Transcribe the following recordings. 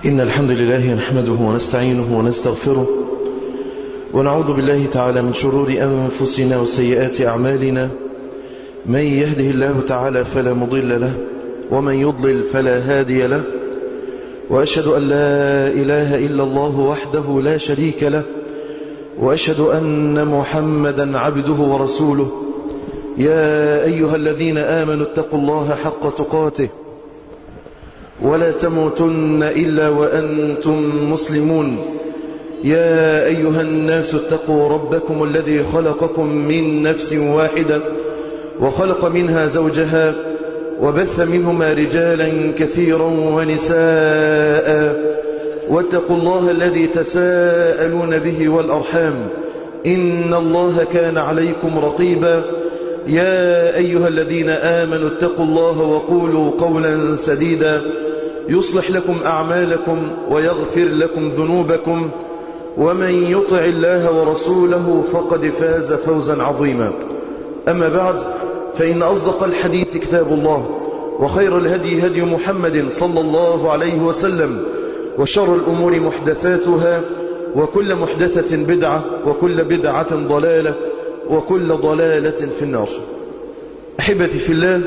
إن الحمد لله نحمده ونستعينه ونستغفره ونعوذ بالله تعالى من شرور أنفسنا وسيئات أعمالنا من يهده الله تعالى فلا مضل له ومن يضلل فلا هادي له وأشهد أن لا إله إلا الله وحده لا شريك له وأشهد أن محمدا عبده ورسوله يا أيها الذين آمنوا اتقوا الله حق تقاته ولا تموتن إلا وأنتم مسلمون يا أيها الناس اتقوا ربكم الذي خلقكم من نفس واحدة وخلق منها زوجها وبث منهما رجالا كثيرا ونساء واتقوا الله الذي تساءلون به والأرحام إن الله كان عليكم رقيبا يا أيها الذين آمنوا اتقوا الله وقولوا قولا سديدا يصلح لكم أعمالكم ويغفر لكم ذنوبكم ومن يطع الله ورسوله فقد فاز فوزا عظيما أما بعد فإن أصدق الحديث كتاب الله وخير الهدي هدي محمد صلى الله عليه وسلم وشر الأمور محدثاتها وكل محدثة بدعة وكل بدعة ضلالة وكل ضلالة في النار أحبتي في الله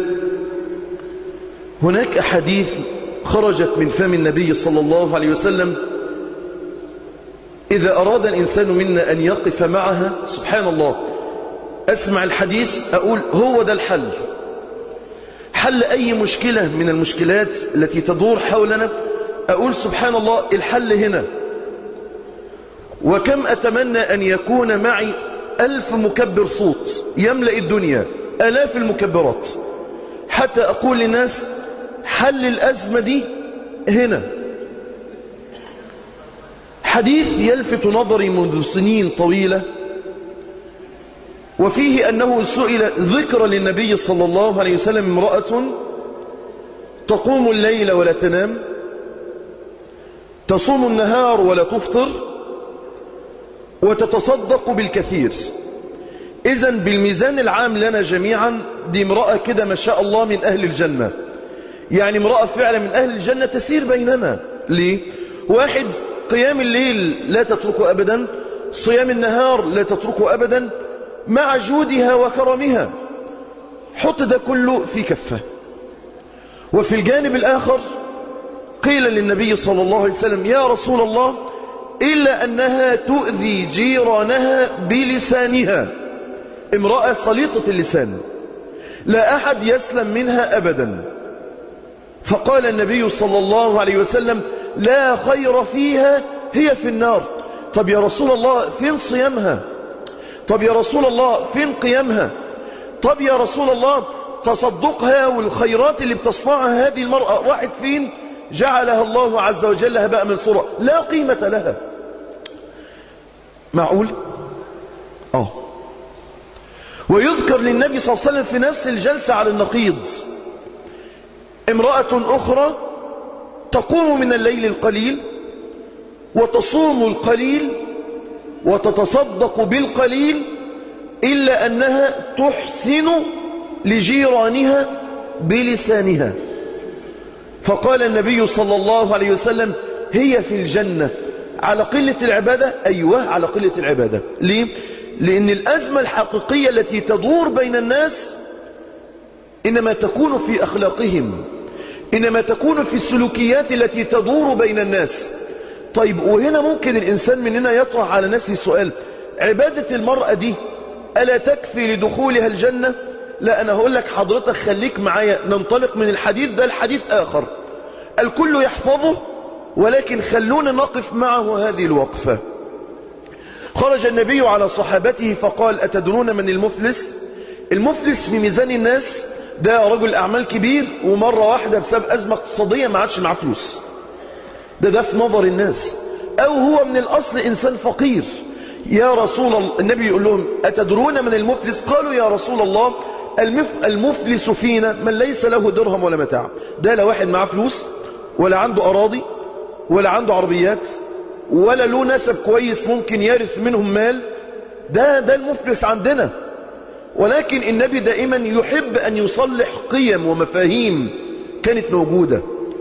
هناك أحاديث خرجت من فم النبي صلى الله عليه وسلم إذا أراد الإنسان منا أن يقف معها سبحان الله أسمع الحديث أقول هو ده الحل حل أي مشكلة من المشكلات التي تدور حولنا أقول سبحان الله الحل هنا وكم أتمنى أن يكون معي ألف مكبر صوت يملأ الدنيا ألاف المكبرات حتى أقول للناس حل الأزمة دي هنا حديث يلفت نظري منذ سنين طويلة وفيه أنه سئل ذكر للنبي صلى الله عليه وسلم امرأة تقوم الليل ولا تنام تصوم النهار ولا تفطر وتتصدق بالكثير إذا بالميزان العام لنا جميعا دي امرأة كده ما شاء الله من أهل الجنة يعني امرأة فعلا من أهل الجنة تسير بيننا ليه؟ واحد قيام الليل لا تتركه أبدا صيام النهار لا تتركه أبدا مع جودها وكرمها حط ده كله في كفة وفي الجانب الآخر قيل للنبي صلى الله عليه وسلم يا رسول الله إلا أنها تؤذي جيرانها بلسانها امرأة صليطة اللسان لا أحد يسلم منها أبدا فقال النبي صلى الله عليه وسلم لا خير فيها هي في النار طب يا رسول الله فين صيامها طب يا رسول الله فين قيامها طب يا رسول الله تصدقها والخيرات اللي بتصنعها هذه المرأة راحت فين جعلها الله عز وجل هباء منصورا لا قيمة لها معقول اه ويذكر للنبي صلى الله عليه وسلم في نفس الجلسة على النقيض امرأة أخرى تقوم من الليل القليل وتصوم القليل وتتصدق بالقليل إلا أنها تحسن لجيرانها بلسانها فقال النبي صلى الله عليه وسلم هي في الجنة على قلة العبادة أيوة على قلة العبادة ليه؟ لأن الأزمة الحقيقية التي تدور بين الناس إنما تكون في أخلاقهم إنما تكون في السلوكيات التي تدور بين الناس طيب وهنا ممكن الإنسان مننا يطرح على نفسه سؤال عبادة المرأة دي ألا تكفي لدخولها الجنة لا أنا هقول لك حضرتك خليك معايا ننطلق من الحديث ده الحديث آخر الكل يحفظه ولكن خلونا نقف معه هذه الوقفة خرج النبي على صحابته فقال أتدرون من المفلس المفلس في ميزان الناس ده رجل أعمال كبير ومرة واحدة بسبب أزمة اقتصادية ما عادش معاه فلوس ده ده في نظر الناس أو هو من الأصل إنسان فقير يا رسول الله النبي يقول لهم أتدرون من المفلس قالوا يا رسول الله المف... المفلس فينا من ليس له درهم ولا متاع ده لا واحد معاه فلوس ولا عنده أراضي ولا عنده عربيات ولا له نسب كويس ممكن يرث منهم مال ده ده المفلس عندنا ولكن النبي دائما يحب أن يصلح قيم ومفاهيم كانت موجودة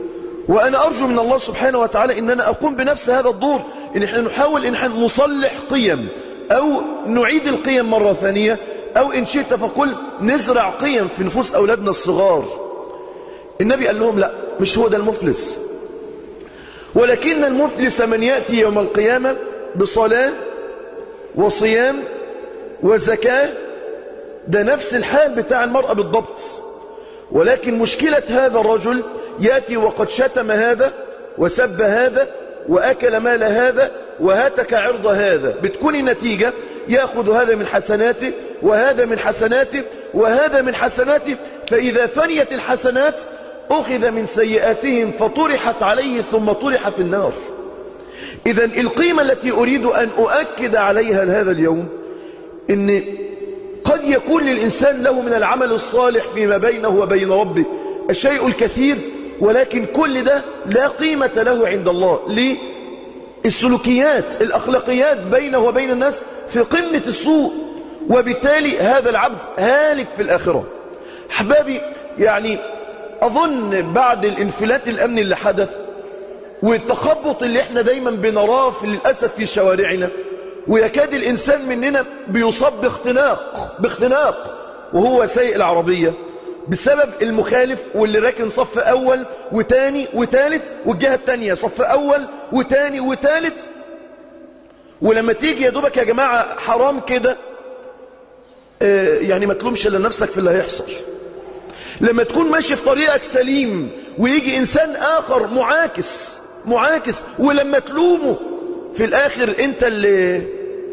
وأنا أرجو من الله سبحانه وتعالى إن أنا أقوم بنفس هذا الدور إن إحنا نحاول إن إحنا نصلح قيم أو نعيد القيم مرة ثانية أو إن شئت فقل نزرع قيم في نفوس أولادنا الصغار النبي قال لهم لا مش هو ده المفلس ولكن المفلس من يأتي يوم القيامة بصلاة وصيام وزكاة ده نفس الحال بتاع المرأة بالضبط ولكن مشكلة هذا الرجل يأتي وقد شتم هذا وسب هذا وأكل مال هذا وهتك عرض هذا بتكون النتيجة يأخذ هذا من حسناته وهذا من حسناته وهذا من حسناته فإذا فنيت الحسنات أخذ من سيئاتهم فطرحت عليه ثم طرح في النار إذا القيمة التي أريد أن أؤكد عليها هذا اليوم إن قد يكون للإنسان له من العمل الصالح فيما بينه وبين ربه الشيء الكثير ولكن كل ده لا قيمة له عند الله ليه؟ السلوكيات الأخلاقيات بينه وبين الناس في قمة السوء وبالتالي هذا العبد هالك في الآخرة أحبابي يعني أظن بعد الانفلات الأمني اللي حدث والتخبط اللي احنا دايما بنراه في للأسف في شوارعنا ويكاد الإنسان مننا بيصاب باختناق باختناق وهو سايق العربية بسبب المخالف واللي راكن صف أول وتاني وتالت والجهة التانية صف أول وتاني وتالت ولما تيجي يا دوبك يا جماعة حرام كده اه يعني ما تلومش الا نفسك في اللي هيحصل لما تكون ماشي في طريقك سليم ويجي إنسان آخر معاكس معاكس ولما تلومه في الآخر أنت اللي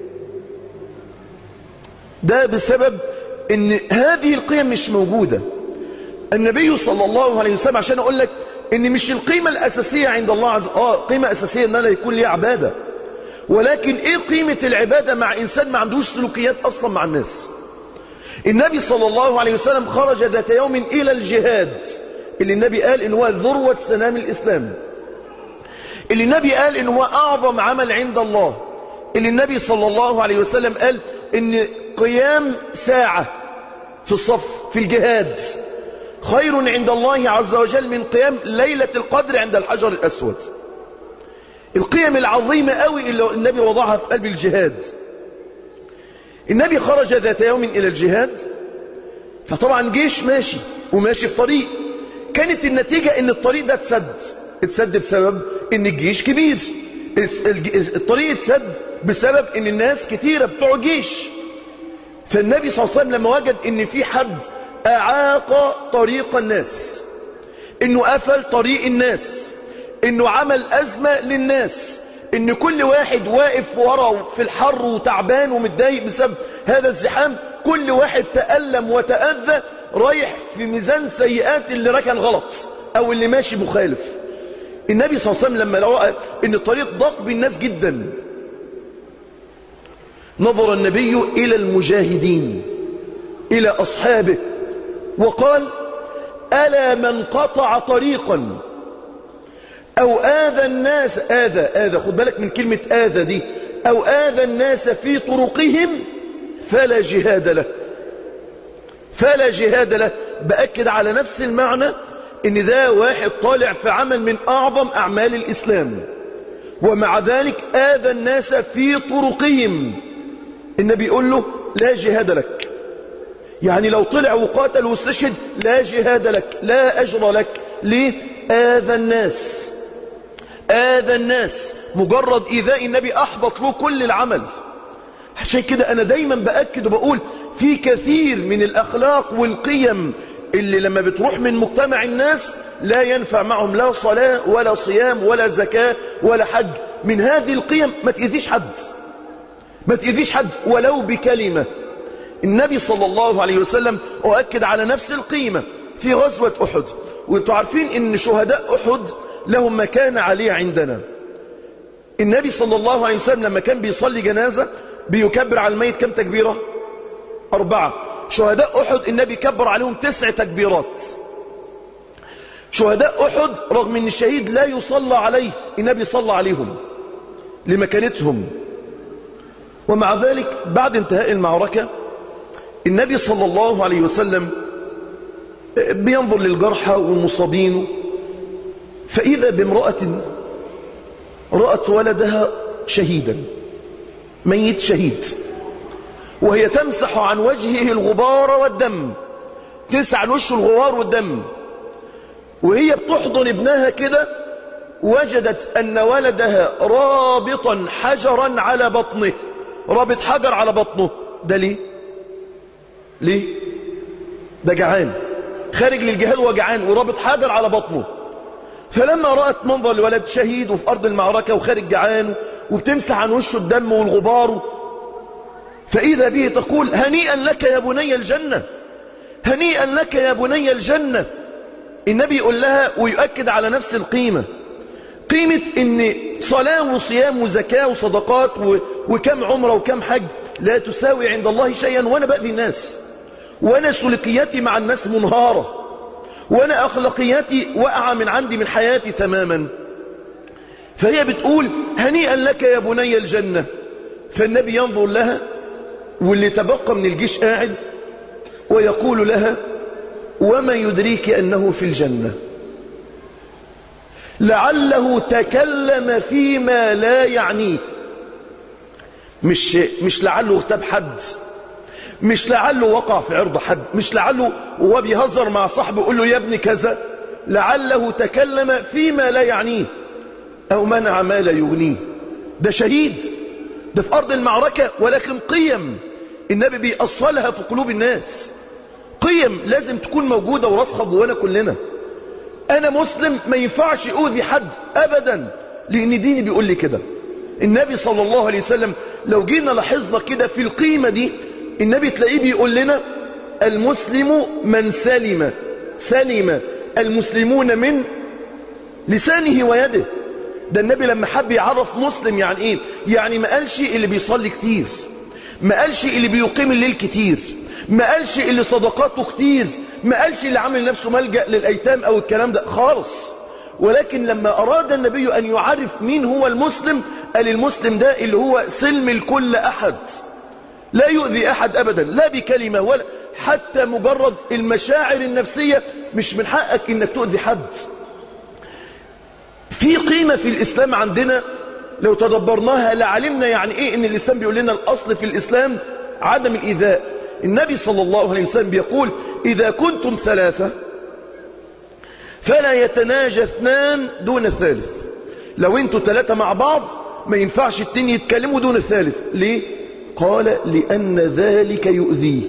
ده بسبب ان هذه القيم مش موجودة النبي صلى الله عليه وسلم عشان اقول لك ان مش القيمة الاساسية عند الله عز اه قيمة اساسية ان انا يكون لي عبادة ولكن ايه قيمة العبادة مع انسان ما عندوش سلوكيات اصلا مع الناس النبي صلى الله عليه وسلم خرج ذات يوم الى الجهاد اللي النبي قال ان هو ذروة سنام الاسلام اللي النبي قال ان هو اعظم عمل عند الله اللي النبي صلى الله عليه وسلم قال ان قيام ساعة في الصف في الجهاد خير عند الله عز وجل من قيام ليلة القدر عند الحجر الأسود القيم العظيمة قوي اللي النبي وضعها في قلب الجهاد النبي خرج ذات يوم إلى الجهاد فطبعا جيش ماشي وماشي في طريق كانت النتيجة ان الطريق ده اتسد اتسد بسبب ان الجيش كبير الطريق اتسد بسبب ان الناس كثيرة بتوع جيش فالنبي صلى الله عليه وسلم لما وجد ان في حد اعاق طريق الناس انه قفل طريق الناس انه عمل ازمة للناس ان كل واحد واقف ورا في الحر وتعبان ومتضايق بسبب هذا الزحام كل واحد تألم وتأذى رايح في ميزان سيئات اللي ركن غلط او اللي ماشي مخالف النبي صلى الله عليه وسلم لما رأى ان الطريق ضاق بالناس جدا نظر النبي إلى المجاهدين إلى أصحابه وقال ألا من قطع طريقا أو آذى الناس آذى آذى خد بالك من كلمة آذى دي أو آذى الناس في طرقهم فلا جهاد له فلا جهاد له بأكد على نفس المعنى ان ده واحد طالع في عمل من أعظم أعمال الإسلام ومع ذلك آذى الناس في طرقهم النبي يقول له لا جهاد لك يعني لو طلع وقاتل واستشهد لا جهاد لك لا أجر لك ليه آذى الناس آذى الناس مجرد إيذاء النبي أحبط له كل العمل عشان كده أنا دايما بأكد وبقول في كثير من الأخلاق والقيم اللي لما بتروح من مجتمع الناس لا ينفع معهم لا صلاة ولا صيام ولا زكاة ولا حج من هذه القيم ما تأذيش حد ما تأذيش حد ولو بكلمة النبي صلى الله عليه وسلم أؤكد على نفس القيمة في غزوة أحد وانتوا عارفين ان شهداء أحد لهم مكان عليه عندنا النبي صلى الله عليه وسلم لما كان بيصلي جنازة بيكبر على الميت كم تكبيرة أربعة شهداء أحد النبي كبر عليهم تسع تكبيرات شهداء أحد رغم ان الشهيد لا يصلى عليه النبي صلى عليهم لمكانتهم ومع ذلك بعد انتهاء المعركة النبي صلى الله عليه وسلم بينظر للجرحى والمصابين فإذا بامرأة رأت ولدها شهيدا ميت شهيد وهي تمسح عن وجهه الغبار والدم تسعى وشه الغبار والدم وهي بتحضن ابنها كده وجدت أن ولدها رابطا حجرا على بطنه رابط حجر على بطنه ده ليه ليه ده جعان خارج للجهاد وجعان ورابط حجر على بطنه فلما رأت منظر الولد شهيد وفي أرض المعركة وخارج جعان وبتمسح عن وشه الدم والغبار فإذا به تقول هنيئا لك يا بني الجنة هنيئا لك يا بني الجنة النبي يقول لها ويؤكد على نفس القيمة قيمة ان صلاة وصيام وزكاة وصدقات وكم عمره وكم حج لا تساوي عند الله شيئا وانا بأذي الناس وانا سلوكياتي مع الناس منهارة وانا اخلاقياتي وقع من عندي من حياتي تماما فهي بتقول هنيئا لك يا بني الجنة فالنبي ينظر لها واللي تبقى من الجيش قاعد ويقول لها وما يدريك أنه في الجنة لعله تكلم فيما لا يعنيه مش, مش لعله اغتاب حد مش لعله وقع في عرض حد مش لعله وهو بيهزر مع صاحبه يقول له يا ابني كذا لعله تكلم فيما لا يعنيه أو منع ما لا يغنيه ده شهيد ده في أرض المعركة ولكن قيم النبي بيأصلها في قلوب الناس قيم لازم تكون موجودة وراسخة جوانا كلنا أنا مسلم ما ينفعش أؤذي حد أبدا لأن ديني بيقول لي كده النبي صلى الله عليه وسلم لو جينا لاحظنا كده في القيمة دي النبي تلاقيه بيقول لنا المسلم من سلم سلم المسلمون من لسانه ويده ده النبي لما حب يعرف مسلم يعني ايه يعني ما قالش اللي بيصلي كتير ما قالش اللي بيقيم الليل كتير ما قالش اللي صدقاته كتير ما قالش اللي عامل نفسه ملجأ للأيتام أو الكلام ده خالص ولكن لما أراد النبي أن يعرف مين هو المسلم قال المسلم ده اللي هو سلم الكل أحد لا يؤذي أحد أبدا لا بكلمة ولا حتى مجرد المشاعر النفسية مش من حقك إنك تؤذي حد في قيمة في الإسلام عندنا لو تدبرناها لعلمنا يعني إيه إن الإسلام بيقول لنا الأصل في الإسلام عدم الإيذاء النبي صلى الله عليه وسلم بيقول إذا كنتم ثلاثة فلا يتناجى اثنان دون الثالث لو انتوا ثلاثة مع بعض ما ينفعش اتنين يتكلموا دون الثالث ليه؟ قال لأن ذلك يؤذيه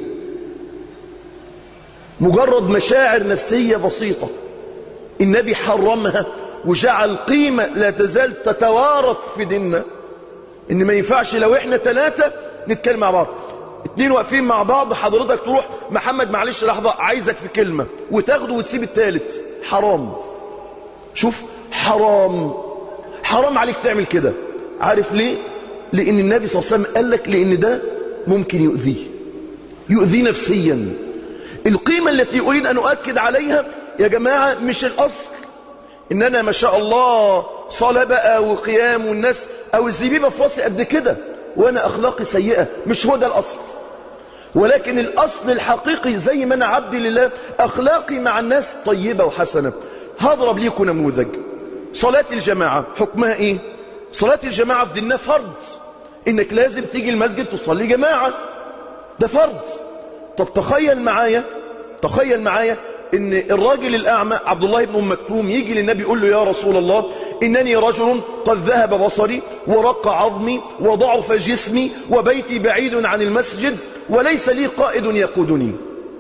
مجرد مشاعر نفسية بسيطة النبي حرمها وجعل قيمة لا تزال تتوارث في ديننا ان ما ينفعش لو احنا ثلاثة نتكلم مع بعض اتنين واقفين مع بعض حضرتك تروح محمد معلش لحظة عايزك في كلمة وتاخده وتسيب الثالث حرام شوف حرام حرام عليك تعمل كده عارف ليه لان النبي صلى الله عليه وسلم قال لك لان ده ممكن يؤذيه يؤذيه نفسيا القيمة التي أريد أن أؤكد عليها يا جماعة مش الأصل إن أنا ما شاء الله صلاة بقى وقيام والناس أو الزبيبة في راسي قد كده وأنا أخلاقي سيئة مش هو ده الأصل ولكن الأصل الحقيقي زي ما أنا عبد لله أخلاقي مع الناس طيبة وحسنة هضرب ليكم نموذج صلاة الجماعة حكمها إيه صلاة الجماعة في ديننا فرض إنك لازم تيجي المسجد تصلي جماعة ده فرض طب تخيل معايا تخيل معايا ان الراجل الأعمى عبد الله بن أم مكتوم يجي للنبي يقول له يا رسول الله إنني رجل قد ذهب بصري ورق عظمي وضعف جسمي وبيتي بعيد عن المسجد وليس لي قائد يقودني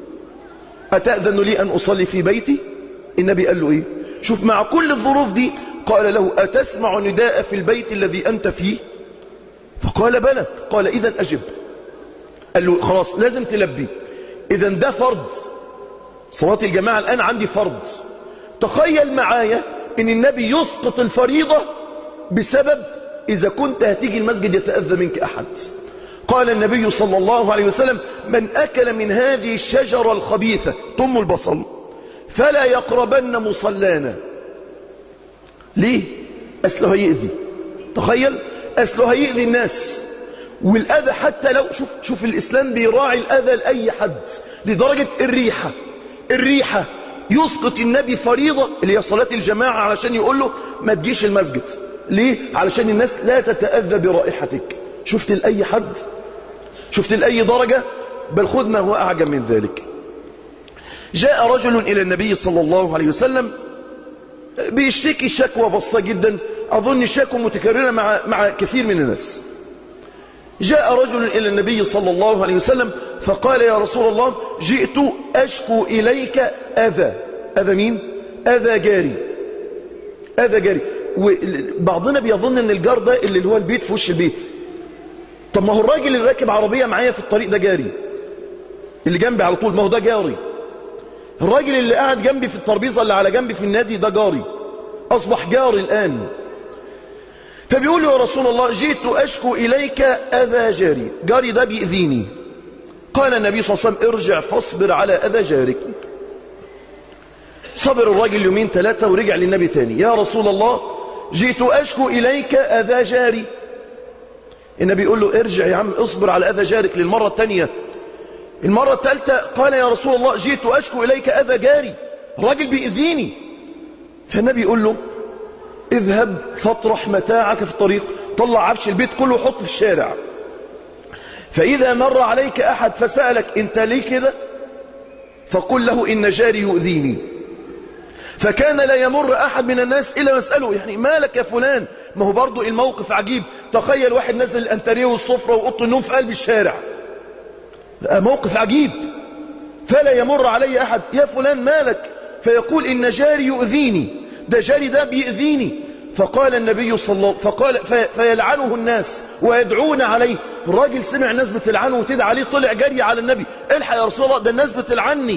أتأذن لي أن أصلي في بيتي النبي قال له إيه شوف مع كل الظروف دي قال له أتسمع نداء في البيت الذي أنت فيه فقال بلى قال إذا أجب قال له خلاص لازم تلبي إذا ده فرض صلاة الجماعة الآن عندي فرض تخيل معايا ان النبي يسقط الفريضة بسبب إذا كنت هتيجي المسجد يتأذى منك أحد قال النبي صلى الله عليه وسلم من أكل من هذه الشجرة الخبيثة طم البصل فلا يقربن مصلانا ليه؟ أسله هيئذي تخيل أسله هيئذي الناس والأذى حتى لو شوف, شوف الإسلام بيراعي الأذى لأي حد لدرجة الريحة الريحة يسقط النبي فريضة اللي هي صلاة الجماعة علشان يقول له ما تجيش المسجد ليه؟ علشان الناس لا تتأذى برائحتك شفت لأي حد شفت لأي درجة بل خذ ما هو أعجب من ذلك جاء رجل إلى النبي صلى الله عليه وسلم بيشتكي شكوى بسيطة جدا أظن شكوى متكررة مع, مع كثير من الناس جاء رجل إلى النبي صلى الله عليه وسلم فقال يا رسول الله جئت أشكو إليك أذى أذى مين؟ أذى جاري أذى جاري وبعضنا بيظن أن الجار ده اللي هو البيت في وش البيت طب ما هو الراجل اللي راكب عربية معايا في الطريق ده جاري اللي جنبي على طول ما هو ده جاري الراجل اللي قاعد جنبي في الترابيزة اللي على جنبي في النادي ده جاري أصبح جاري الآن فبيقول له يا رسول الله جئت أشكو إليك أذى جاري جاري ده بيأذيني قال النبي صلى الله عليه وسلم ارجع فاصبر على أذى جارك صبر الراجل يومين ثلاثة ورجع للنبي تاني يا رسول الله جئت أشكو إليك أذى جاري النبي يقول له ارجع يا عم اصبر على أذى جارك للمرة الثانية المرة الثالثة قال يا رسول الله جئت أشكو إليك أذى جاري الراجل بيأذيني فالنبي يقول له اذهب فاطرح متاعك في الطريق طلع عفش البيت كله وحط في الشارع فإذا مر عليك أحد فسألك أنت ليه كده فقل له إن جاري يؤذيني فكان لا يمر أحد من الناس إلا مسأله يعني مالك يا فلان ما هو برضو الموقف عجيب تخيل واحد نزل الأنتريه والصفرة وأوضه النوم في قلب الشارع موقف عجيب فلا يمر علي أحد يا فلان مالك فيقول إن جاري يؤذيني ده جاري ده بيؤذيني فقال النبي صلى الله فقال في فيلعنه الناس ويدعون عليه الراجل سمع الناس بتلعنه وتدعى عليه طلع جري على النبي الحق يا رسول الله ده الناس بتلعني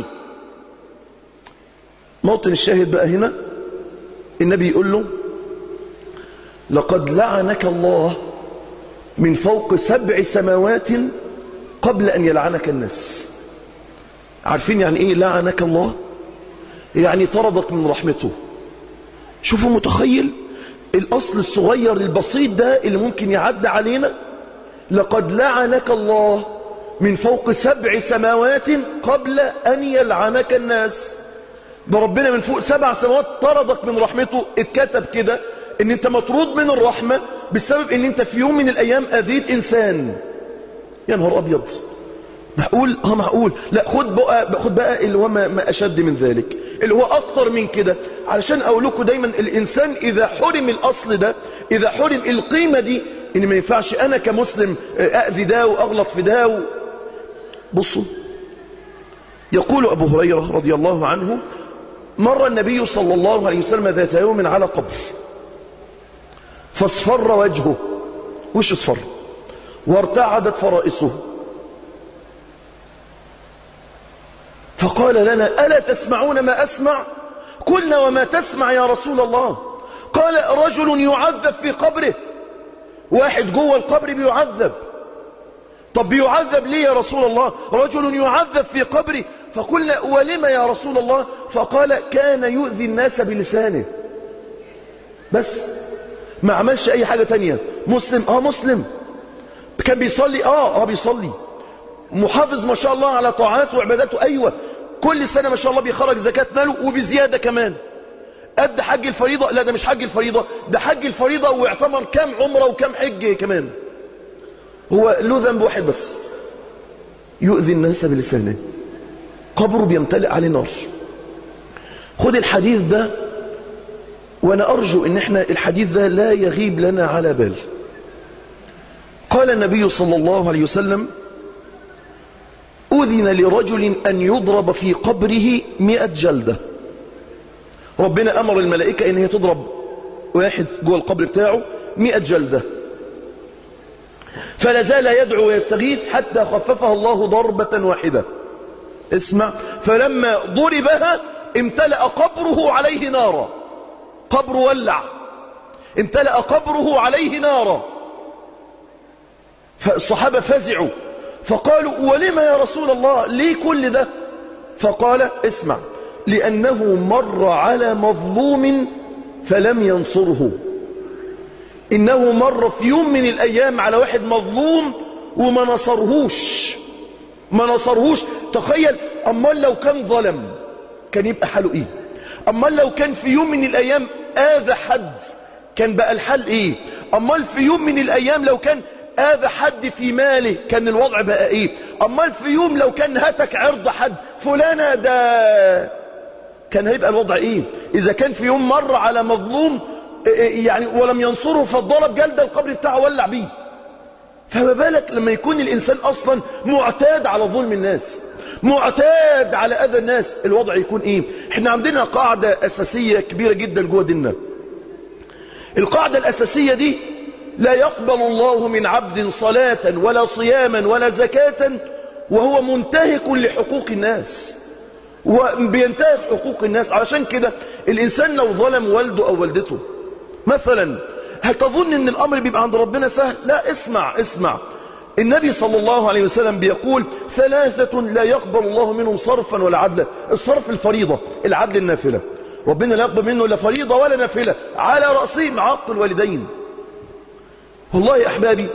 موطن الشاهد بقى هنا النبي يقول له لقد لعنك الله من فوق سبع سماوات قبل أن يلعنك الناس عارفين يعني إيه لعنك الله يعني طردك من رحمته شوفوا متخيل الأصل الصغير البسيط ده اللي ممكن يعدى علينا لقد لعنك الله من فوق سبع سماوات قبل أن يلعنك الناس ده ربنا من فوق سبع سماوات طردك من رحمته اتكتب كده ان انت مطرود من الرحمة بسبب ان انت في يوم من الايام اذيت انسان يا نهار ابيض معقول اه معقول لا خد بقى خد بقى اللي هو ما, ما اشد من ذلك اللي هو اكتر من كده علشان اقول لكم دايما الانسان اذا حرم الاصل ده اذا حرم القيمه دي ان ما ينفعش انا كمسلم اذي ده واغلط في ده و... بصوا يقول ابو هريره رضي الله عنه مر النبي صلى الله عليه وسلم ذات يوم على قبر فاصفر وجهه وش اصفر وارتعدت فرائسه فقال لنا ألا تسمعون ما أسمع قلنا وما تسمع يا رسول الله قال رجل يعذب في قبره واحد جوه القبر بيعذب طب بيعذب ليه يا رسول الله رجل يعذب في قبره فقلنا ولم يا رسول الله فقال كان يؤذي الناس بلسانه بس ما عملش اي حاجة تانية مسلم اه مسلم كان بيصلي اه اه بيصلي محافظ ما شاء الله على طاعاته وعباداته ايوه كل سنة ما شاء الله بيخرج زكاة ماله وبزيادة كمان قد حج الفريضة لا ده مش حج الفريضة ده حج الفريضة واعتبر كام عمرة وكام حج كمان هو له ذنب واحد بس يؤذي الناس بلسانه قبره بيمتلئ عليه نار خد الحديث ده وانا ارجو ان احنا الحديث ده لا يغيب لنا على بال قال النبي صلى الله عليه وسلم أذن لرجل أن يضرب في قبره مئة جلدة ربنا أمر الملائكة أن هي تضرب واحد جوه القبر بتاعه مئة جلدة فلا زال يدعو ويستغيث حتى خففها الله ضربة واحدة اسمع فلما ضربها امتلأ قبره عليه نارا قبر ولع امتلأ قبره عليه نارا فالصحابة فزعوا فقالوا ولما يا رسول الله ليه كل ده فقال اسمع لأنه مر على مظلوم فلم ينصره إنه مر في يوم من الأيام على واحد مظلوم وما نصرهوش ما نصرهوش تخيل أمال لو كان ظلم كان يبقى حاله ايه اما لو كان في يوم من الايام اذى حد كان بقى الحل ايه امال في يوم من الايام لو كان اذى حد في ماله كان الوضع بقى ايه امال في يوم لو كان هتك عرض حد فلانة ده كان هيبقى الوضع ايه اذا كان في يوم مر على مظلوم يعني ولم ينصره فالضرب جلد القبر بتاعه ولع بيه فما بالك لما يكون الانسان اصلا معتاد على ظلم الناس معتاد على اذى الناس الوضع يكون ايه احنا عندنا قاعدة اساسية كبيرة جدا جوه ديننا القاعدة الاساسية دي لا يقبل الله من عبد صلاة ولا صياما ولا زكاة وهو منتهك لحقوق الناس وبينتهك حقوق الناس علشان كده الإنسان لو ظلم والده أو والدته مثلا هل تظن ان الأمر بيبقى عند ربنا سهل لا اسمع اسمع النبي صلى الله عليه وسلم بيقول ثلاثة لا يقبل الله منهم صرفا ولا عدلا الصرف الفريضة العدل النافلة ربنا لا يقبل منه لا فريضة ولا نافلة على رأسهم عق الوالدين والله يا أحبابي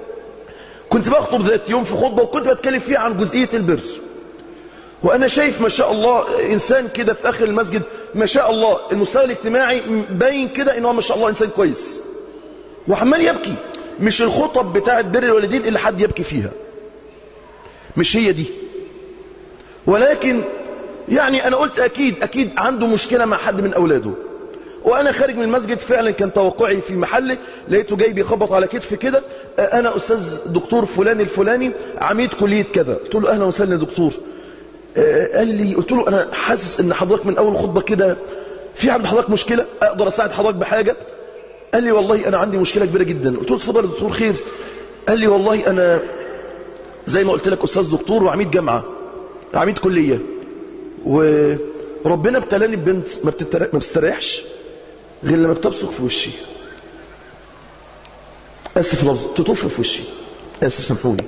كنت بخطب ذات يوم في خطبة وكنت بتكلم فيها عن جزئية البر وأنا شايف ما شاء الله إنسان كده في آخر المسجد ما شاء الله المستوى الاجتماعي باين كده إنه ما شاء الله إنسان كويس وعمال يبكي مش الخطب بتاعت بر الوالدين اللي حد يبكي فيها مش هي دي ولكن يعني أنا قلت أكيد أكيد عنده مشكلة مع حد من أولاده وانا خارج من المسجد فعلا كان توقعي في محله لقيته جاي بيخبط على كتفي كده انا استاذ دكتور فلان الفلاني عميد كليه كذا قلت له اهلا وسهلا يا دكتور قال لي قلت له انا حاسس ان حضرتك من اول خطبه كده في عند حضرتك مشكله اقدر اساعد حضرتك بحاجه قال لي والله انا عندي مشكله كبيره جدا قلت له اتفضل يا دكتور خير قال لي والله انا زي ما قلت لك استاذ دكتور وعميد جامعه عميد كليه وربنا ابتلاني ببنت ما بتستريحش غير لما بتبصق في وشي اسف لفظ تطف في وشي اسف سامحوني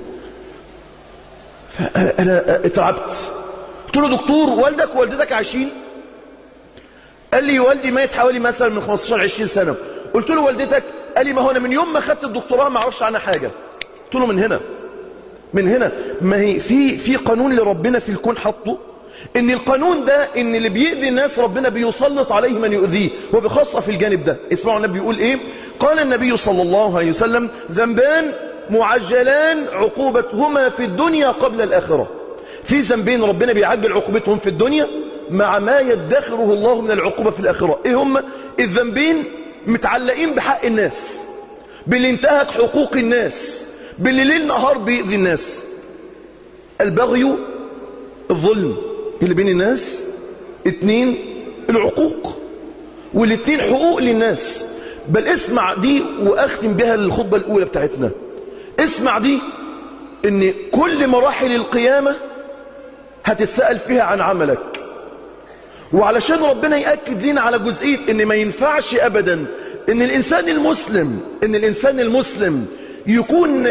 فانا اتعبت قلت له دكتور والدك ووالدتك عايشين قال لي والدي مات حوالي مثلا من 15 20 سنه قلت له والدتك قال لي ما هو انا من يوم ما خدت الدكتوراه ما اعرفش عنها حاجه قلت له من هنا من هنا ما هي في في قانون لربنا في الكون حطه ان القانون ده ان اللي بيؤذي الناس ربنا بيسلط عليه من يؤذيه وبخاصة في الجانب ده اسمعوا النبي بيقول ايه قال النبي صلى الله عليه وسلم ذنبان معجلان عقوبتهما في الدنيا قبل الآخرة في ذنبين ربنا بيعجل عقوبتهم في الدنيا مع ما يدخره الله من العقوبة في الآخرة ايه هم الذنبين متعلقين بحق الناس باللي انتهك حقوق الناس باللي ليل نهار بيؤذي الناس البغي الظلم اللي بين الناس اتنين العقوق والاتنين حقوق للناس بل اسمع دي واختم بها الخطبة الاولى بتاعتنا اسمع دي ان كل مراحل القيامة هتتسأل فيها عن عملك وعلشان ربنا يأكد لنا على جزئية ان ما ينفعش ابدا ان الانسان المسلم ان الانسان المسلم يكون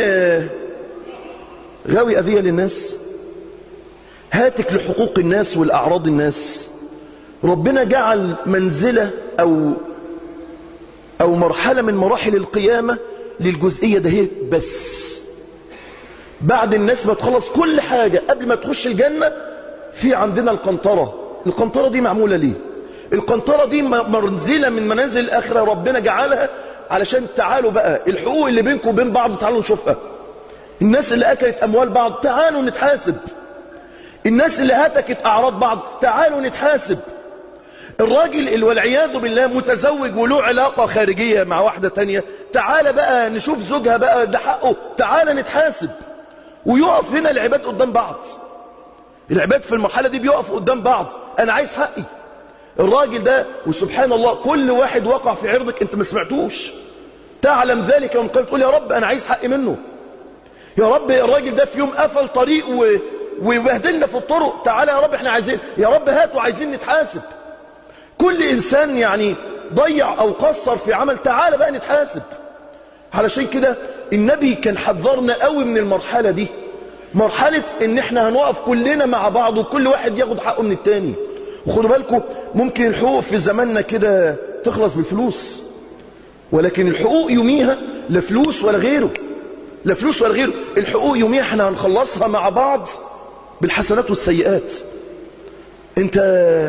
غاوي اذية للناس هاتك لحقوق الناس والأعراض الناس ربنا جعل منزلة أو, أو مرحلة من مراحل القيامة للجزئية ده هي بس بعد الناس ما تخلص كل حاجة قبل ما تخش الجنة في عندنا القنطرة القنطرة دي معمولة ليه القنطرة دي منزلة من منازل الآخرة ربنا جعلها علشان تعالوا بقى الحقوق اللي بينكم وبين بعض تعالوا نشوفها الناس اللي أكلت أموال بعض تعالوا نتحاسب الناس اللي هتكت أعراض بعض تعالوا نتحاسب الراجل والعياذ بالله متزوج وله علاقة خارجية مع واحدة تانية تعال بقى نشوف زوجها بقى ده حقه تعال نتحاسب ويقف هنا العباد قدام بعض العباد في المرحلة دي بيقف قدام بعض أنا عايز حقي الراجل ده وسبحان الله كل واحد وقع في عرضك انت ما سمعتوش تعلم ذلك يوم قلت تقول يا رب أنا عايز حقي منه يا رب الراجل ده في يوم قفل طريق و... ويبهدلنا في الطرق تعالى يا رب احنا عايزين يا رب هاتوا عايزين نتحاسب كل انسان يعني ضيع او قصر في عمل تعالى بقى نتحاسب علشان كده النبي كان حذرنا قوي من المرحلة دي مرحلة ان احنا هنقف كلنا مع بعض وكل واحد ياخد حقه من التاني وخدوا بالكم ممكن الحقوق في زماننا كده تخلص بالفلوس ولكن الحقوق يوميها لا فلوس ولا غيره لا فلوس ولا غيره الحقوق يوميها احنا هنخلصها مع بعض بالحسنات والسيئات انت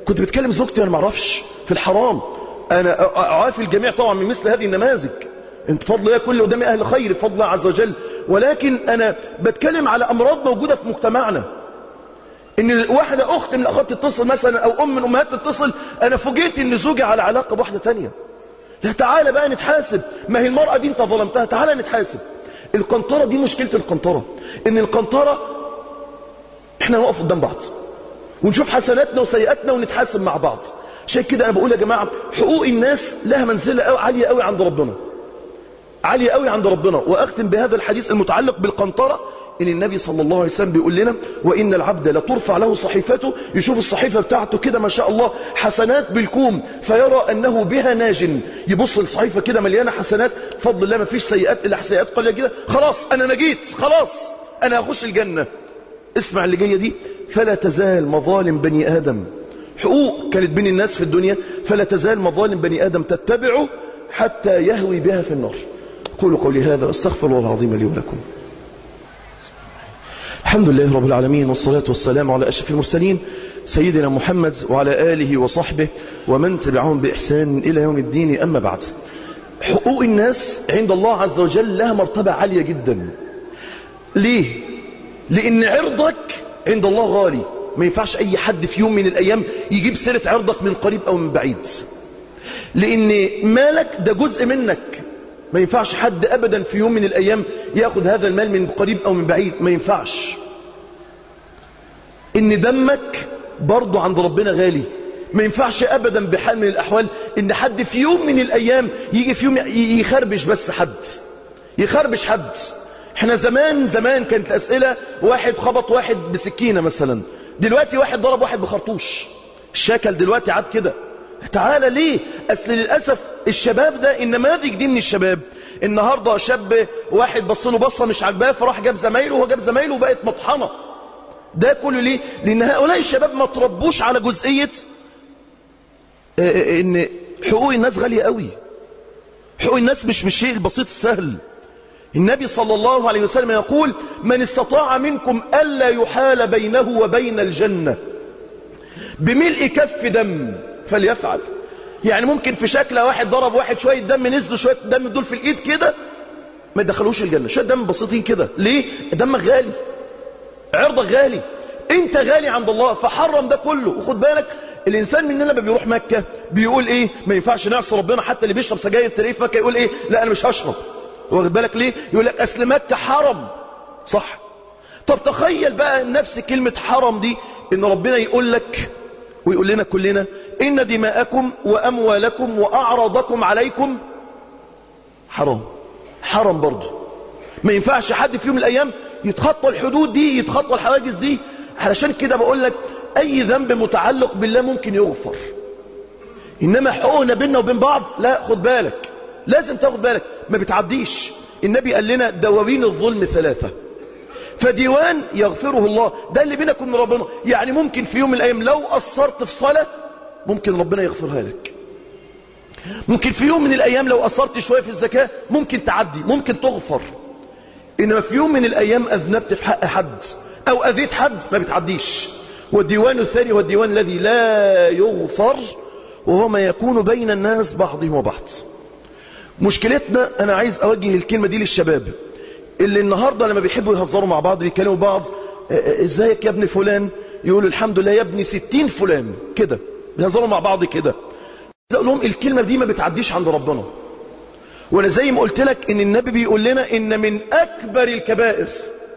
كنت بتكلم زوجتي انا ما اعرفش في الحرام انا اعافي الجميع طبعا من مثل هذه النماذج انت فضل الله كل قدامي اهل خير بفضل الله عز وجل ولكن انا بتكلم على امراض موجوده في مجتمعنا ان واحده اخت من الاخوات تتصل مثلا او ام من امهات تتصل انا فوجئت ان زوجي على علاقه بواحده تانية لا تعالى بقى نتحاسب ما هي المراه دي انت ظلمتها تعالى نتحاسب القنطره دي مشكله القنطره ان القنطره احنا نقف قدام بعض ونشوف حسناتنا وسيئاتنا ونتحاسب مع بعض عشان كده انا بقول يا جماعه حقوق الناس لها منزله قوي عاليه قوي عند ربنا عاليه قوي عند ربنا واختم بهذا الحديث المتعلق بالقنطره ان النبي صلى الله عليه وسلم بيقول لنا وان العبد لترفع له صحيفته يشوف الصحيفه بتاعته كده ما شاء الله حسنات بالكوم فيرى انه بها ناج يبص الصحيفه كده مليانه حسنات بفضل الله ما فيش سيئات الا سيئات قليله كده خلاص انا نجيت خلاص انا هخش الجنه اسمع اللي جايه دي فلا تزال مظالم بني ادم حقوق كانت بين الناس في الدنيا فلا تزال مظالم بني ادم تتبعه حتى يهوي بها في النار قولوا قولي هذا واستغفر الله العظيم لي ولكم الحمد لله رب العالمين والصلاة والسلام على أشرف المرسلين سيدنا محمد وعلى آله وصحبه ومن تبعهم بإحسان إلى يوم الدين أما بعد حقوق الناس عند الله عز وجل لها مرتبة عالية جدا ليه؟ لأن عرضك عند الله غالي ما ينفعش أي حد في يوم من الأيام يجيب سيرة عرضك من قريب أو من بعيد لأن مالك ده جزء منك ما ينفعش حد أبدا في يوم من الأيام يأخذ هذا المال من قريب أو من بعيد ما ينفعش إن دمك برضه عند ربنا غالي ما ينفعش أبدا بحال من الأحوال إن حد في يوم من الأيام يجي في يوم يخربش بس حد يخربش حد احنا زمان زمان كانت أسئلة واحد خبط واحد بسكينة مثلا دلوقتي واحد ضرب واحد بخرطوش الشكل دلوقتي عاد كده تعالى ليه أصل للأسف الشباب ده النماذج دي من الشباب النهاردة شاب واحد بص له بصة مش عاجباه فراح جاب زمايله وهو جاب زمايله وبقت مطحنة ده كله ليه لأن هؤلاء الشباب ما تربوش على جزئية ان حقوق الناس غالية قوي حقوق الناس مش مش شيء البسيط السهل النبي صلى الله عليه وسلم يقول من استطاع منكم ألا يحال بينه وبين الجنة بملء كف دم فليفعل يعني ممكن في شكله واحد ضرب واحد شوية دم نزلوا شوية دم دول في الإيد كده ما يدخلوش الجنة شوية دم بسيطين كده ليه دمك غالي عرضك غالي انت غالي عند الله فحرم ده كله وخد بالك الإنسان مننا لما بيروح مكة بيقول إيه ما ينفعش نعصي ربنا حتى اللي بيشرب سجاير تلاقيه في مكة يقول إيه لا أنا مش هشرب واخد بالك ليه يقول لك أصل مكة حرم صح طب تخيل بقى نفس كلمة حرم دي إن ربنا يقول لك ويقول لنا كلنا إن دماءكم وأموالكم وأعراضكم عليكم حرام حرام برضه ما ينفعش حد في يوم من الأيام يتخطى الحدود دي يتخطى الحواجز دي علشان كده بقول لك أي ذنب متعلق بالله ممكن يغفر إنما حقوقنا بيننا وبين بعض لا خد بالك لازم تاخد بالك ما بتعديش النبي قال لنا دواوين الظلم ثلاثة فديوان يغفره الله ده اللي بينك وبين ربنا يعني ممكن في يوم من الأيام لو قصرت في صلاة ممكن ربنا يغفرها لك ممكن في يوم من الأيام لو قصرت شوية في الزكاة ممكن تعدي ممكن تغفر إنما في يوم من الأيام أذنبت في حق حد أو أذيت حد ما بتعديش والديوان الثاني هو الديوان الذي لا يغفر وهو ما يكون بين الناس بعضهم وبعض مشكلتنا أنا عايز أوجه الكلمة دي للشباب اللي النهاردة لما بيحبوا يهزروا مع بعض بيكلموا بعض ازيك يا ابن فلان يقولوا الحمد لله يا ابني ستين فلان كده بيهزروا مع بعض كده اقول لهم الكلمة دي ما بتعديش عند ربنا وانا زي ما قلت لك ان النبي بيقول لنا ان من اكبر الكبائر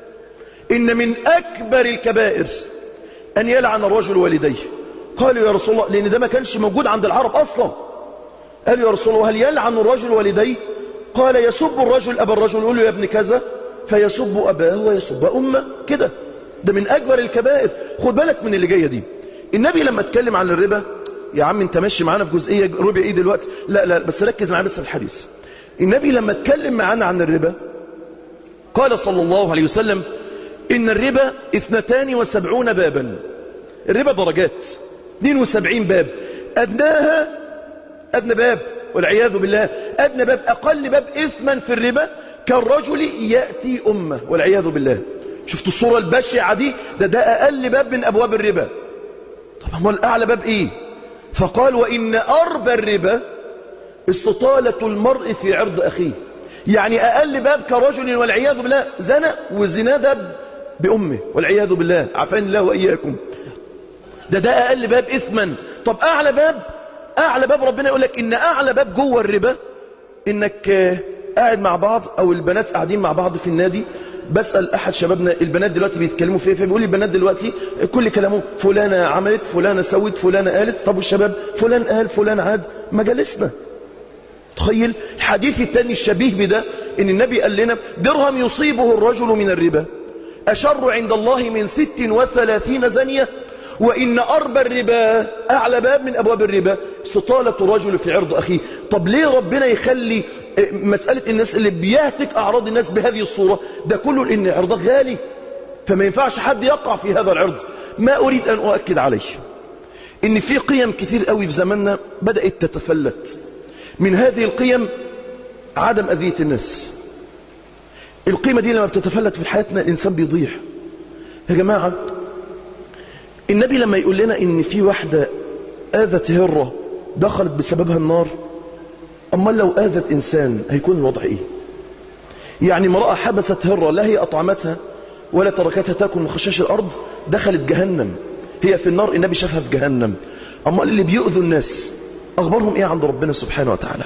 ان من اكبر الكبائر ان يلعن الرجل والديه قالوا يا رسول الله لان ده ما كانش موجود عند العرب اصلا قالوا يا رسول الله هل يلعن الرجل والديه قال يسب الرجل ابا الرجل يقول له يا ابن كذا فيسب اباه ويسب امه كده ده من اكبر الكبائر خد بالك من اللي جايه دي النبي لما اتكلم عن الربا يا عم انت ماشي معانا في جزئيه ربع ايه دلوقتي لا لا بس ركز معايا بس في الحديث النبي لما اتكلم معانا عن الربا قال صلى الله عليه وسلم ان الربا اثنتان وسبعون بابا الربا درجات 72 باب ادناها ادنى باب والعياذ بالله ادنى باب اقل باب اثما في الربا كالرجل ياتي امه والعياذ بالله شفتوا الصوره البشعه دي ده ده اقل باب من ابواب الربا طب هو الأعلى باب إيه فقال وإن أربى الربا استطالة المرء في عرض أخيه يعني أقل باب كرجل والعياذ بالله زنى والزنا ده بأمه والعياذ بالله عفان الله وإياكم ده ده أقل باب إثما طب أعلى باب أعلى باب ربنا يقول لك إن أعلى باب جوه الربا إنك قاعد مع بعض أو البنات قاعدين مع بعض في النادي بسأل أحد شبابنا البنات دلوقتي بيتكلموا فيه فبيقول لي البنات دلوقتي كل كلامه فلانة عملت فلانة سوت فلانة قالت طب والشباب فلان قال فلان عاد مجالسنا تخيل الحديث الثاني الشبيه بده ان النبي قال لنا درهم يصيبه الرجل من الربا أشر عند الله من ست وثلاثين زنية وإن أربى الربا أعلى باب من أبواب الربا استطالة الرجل في عرض أخيه طب ليه ربنا يخلي مسألة الناس اللي بيهتك أعراض الناس بهذه الصورة ده كله لأن عرضك غالي فما ينفعش حد يقع في هذا العرض ما أريد أن أؤكد عليه إن في قيم كثير قوي في زماننا بدأت تتفلت من هذه القيم عدم أذية الناس القيمة دي لما بتتفلت في حياتنا الإنسان بيضيع يا جماعة النبي لما يقول لنا إن في واحدة آذت هرة دخلت بسببها النار أما لو آذت إنسان هيكون الوضع إيه يعني امرأة حبست هرة لا هي أطعمتها ولا تركتها تاكل من خشاش الأرض دخلت جهنم هي في النار النبي شافها في جهنم أما اللي بيؤذوا الناس أخبارهم إيه عند ربنا سبحانه وتعالى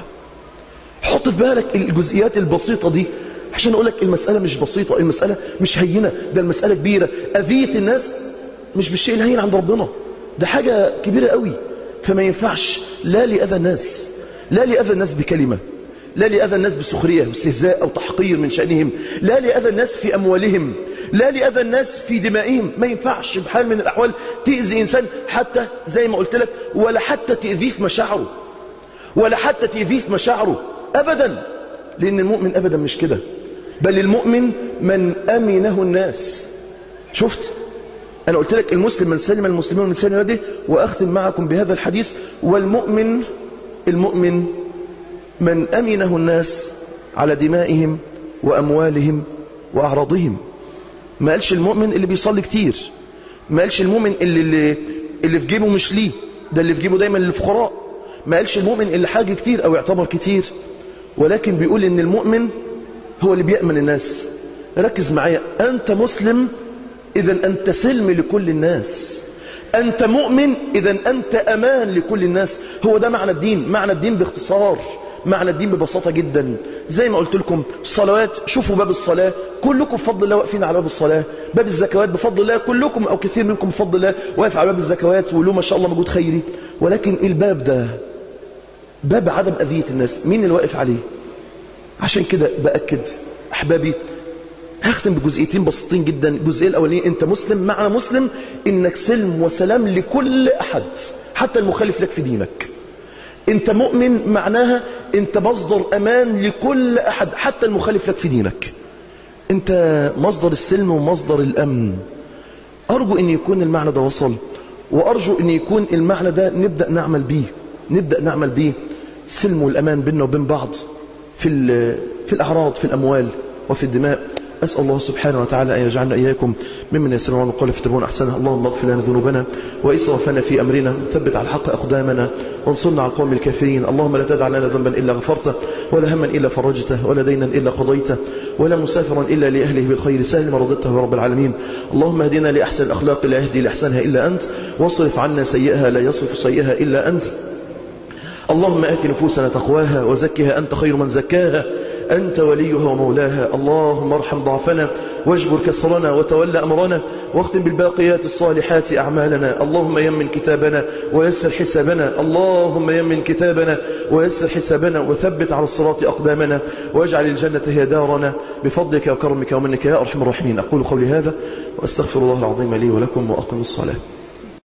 حط في بالك الجزئيات البسيطة دي عشان أقول لك المسألة مش بسيطة المسألة مش هينة ده المسألة كبيرة أذية الناس مش بالشيء الهين عند ربنا ده حاجة كبيرة قوي فما ينفعش لا لأذى الناس لا لأذى الناس بكلمة لا لأذى الناس بسخرية واستهزاء أو تحقير من شأنهم لا لأذى الناس في أموالهم لا لأذى الناس في دمائهم ما ينفعش بحال من الأحوال تأذي إنسان حتى زي ما قلت لك ولا حتى تأذيه في مشاعره ولا حتى تأذيه في مشاعره أبدا لأن المؤمن أبدا مش كده بل المؤمن من أمنه الناس شفت أنا قلت لك المسلم من سلم المسلمون من سلم يده وأختم معكم بهذا الحديث والمؤمن المؤمن من أمنه الناس على دمائهم وأموالهم وأعراضهم ما قالش المؤمن اللي بيصلي كتير ما قالش المؤمن اللي, اللي, اللي في جيبه مش ليه ده اللي في جيبه دايما للفقراء ما قالش المؤمن اللي حاجة كتير أو يعتبر كتير ولكن بيقول إن المؤمن هو اللي بيأمن الناس ركز معايا أنت مسلم إذا أنت سلم لكل الناس أنت مؤمن إذا أنت أمان لكل الناس هو ده معنى الدين معنى الدين باختصار معنى الدين ببساطة جدا زي ما قلت لكم الصلوات شوفوا باب الصلاة كلكم بفضل الله واقفين على باب الصلاة باب الزكوات بفضل الله كلكم أو كثير منكم بفضل الله واقف على باب الزكوات وله ما شاء الله مجهود خيري ولكن الباب ده باب عدم أذية الناس مين اللي واقف عليه عشان كده بأكد أحبابي هختم بجزئيتين بسيطين جدا الجزئيه الاولانيه انت مسلم معنى مسلم انك سلم وسلام لكل احد حتى المخالف لك في دينك انت مؤمن معناها انت مصدر امان لكل احد حتى المخالف لك في دينك انت مصدر السلم ومصدر الامن ارجو ان يكون المعنى ده وصل وارجو ان يكون المعنى ده نبدا نعمل بيه نبدا نعمل بيه السلم والامان بيننا وبين بعض في في الاعراض في الاموال وفي الدماء أسأل الله سبحانه وتعالى أن يجعلنا إياكم ممن يسمعون القول فتبون أحسنه اللهم اغفر لنا ذنوبنا وإسرافنا في أمرنا ثبت على الحق أقدامنا وانصرنا على القوم الكافرين اللهم لا تدع لنا ذنبا إلا غفرته ولا هما إلا فرجته ولا دينا إلا قضيته ولا مسافرا إلا لأهله بالخير سهل مرضته يا رب العالمين اللهم اهدنا لأحسن الأخلاق لا يهدي لأحسنها إلا أنت واصرف عنا سيئها لا يصرف سيئها إلا أنت اللهم آت نفوسنا تقواها وزكها أنت خير من زكاها أنت وليها ومولاها اللهم ارحم ضعفنا واجبر كسرنا وتولى أمرنا واختم بالباقيات الصالحات أعمالنا اللهم يمن كتابنا ويسر حسابنا اللهم يمن كتابنا ويسر حسابنا وثبت على الصراط أقدامنا واجعل الجنة هي دارنا بفضلك وكرمك ومنك يا أرحم الراحمين أقول قولي هذا وأستغفر الله العظيم لي ولكم وأقم الصلاة